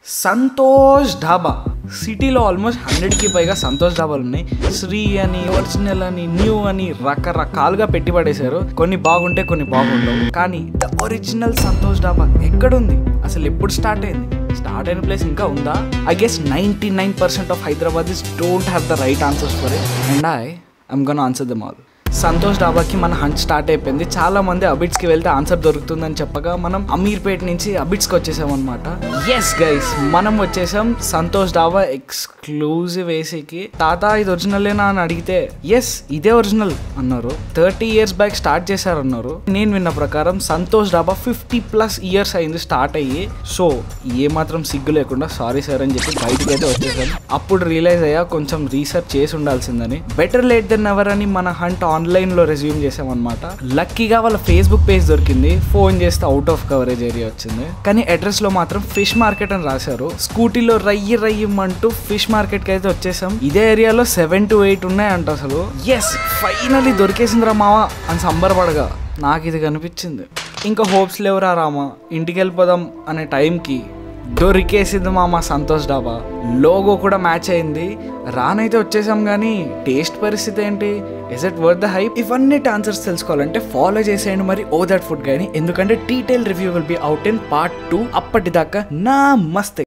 సంతోష్ ఢాబా సిటీలో ఆల్మోస్ట్ హండ్రెడ్కి పైగా సంతోష్ ఢాబాలు ఉన్నాయి శ్రీ అని ఒరిజినల్ అని న్యూ అని రకరకాలుగా పెట్టి పడేశారు కొన్ని బాగుంటే కొన్ని బాగుండవు కానీ ద ఒరిజినల్ సంతోష్ ఢాబా ఎక్కడుంది అసలు ఎప్పుడు స్టార్ట్ అయింది స్టార్ట్ అయిన ప్లేస్ ఇంకా ఉందా I guess ninety nine percent of Hyderabad is don't have the right answers for it and I I'm gonna answer them all Santosh డాబాకి మన హంట్ స్టార్ట్ అయిపోయింది చాలా మంది అబిట్స్కి వెళ్తే ఆన్సర్ దొరుకుతుందని చెప్పగా మనం అమీర్పేట్ నుంచి అబిట్స్కి వచ్చేసాం అనమాట ఎస్ గైస్ మనం వచ్చేసాం సంతోష్ డాబా ఎక్స్క్లూజివ్ ఏసీకి తాత ఇది ఒరిజినలేనా అని అడిగితే ఎస్ ఇదే ఒరిజినల్ అన్నారు థర్టీ ఇయర్స్ బ్యాక్ స్టార్ట్ చేశారన్నారు నేను విన్న ప్రకారం Santosh Dhaba fifty plus years అయింది స్టార్ట్ అయ్యి సో ఏ మాత్రం సిగ్గు లేకుండా సారీ సార్ అని చెప్పి బయటికి అయితే వచ్చేసాం అప్పుడు రియలైజ్ అయ్యా కొంచెం రీసెర్చ్ చేసి ఉండాల్సిందని బెటర్ లేట్ దెన్ ఎవర్ అని మన హంట్ ఆన్లైన్ లో రెజ్యూమ్ చేసాం అనమాట లక్కీగా వాళ్ళ ఫేస్బుక్ పేజ్ దొరికింది ఫోన్ చేస్తే అవుట్ ఆఫ్ కవరేజ్ ఏరియా వచ్చింది కానీ అడ్రస్ లో మాత్రం ఫిష్ మార్కెట్ అని రాశారు స్కూటీలో రయ్యి రయ్యమంటూ ఫిష్ మార్కెట్ కి అయితే వచ్చేసాం ఇదే ఏరియాలో సెవెన్ టు ఎయిట్ ఉన్నాయంట అసలు ఎస్ ఫైనలీ దొరికేసిందిరా మావా అని సంబరపడగా నాకు ఇది కనిపించింది ఇంకా హోప్స్ లేవురా రామా ఇంటికి వెళ్ళిపోదాం అనే టైంకి దొరికేసింది మామ సంతోష్ డాబా లోగో కూడా మ్యాచ్ అయింది రానైతే వచ్చేసాం కానీ టేస్ట్ పరిస్థితి ఏంటి is it worth the hype ఇవన్నీ ఆన్సర్స్ తెలుసుకోవాలంటే ఫాలో చేసేయండి మరి ఓ దట్ ఫుడ్ కానీ ఎందుకంటే detail review will be out in part two అప్పటిదాకా నా మస్తే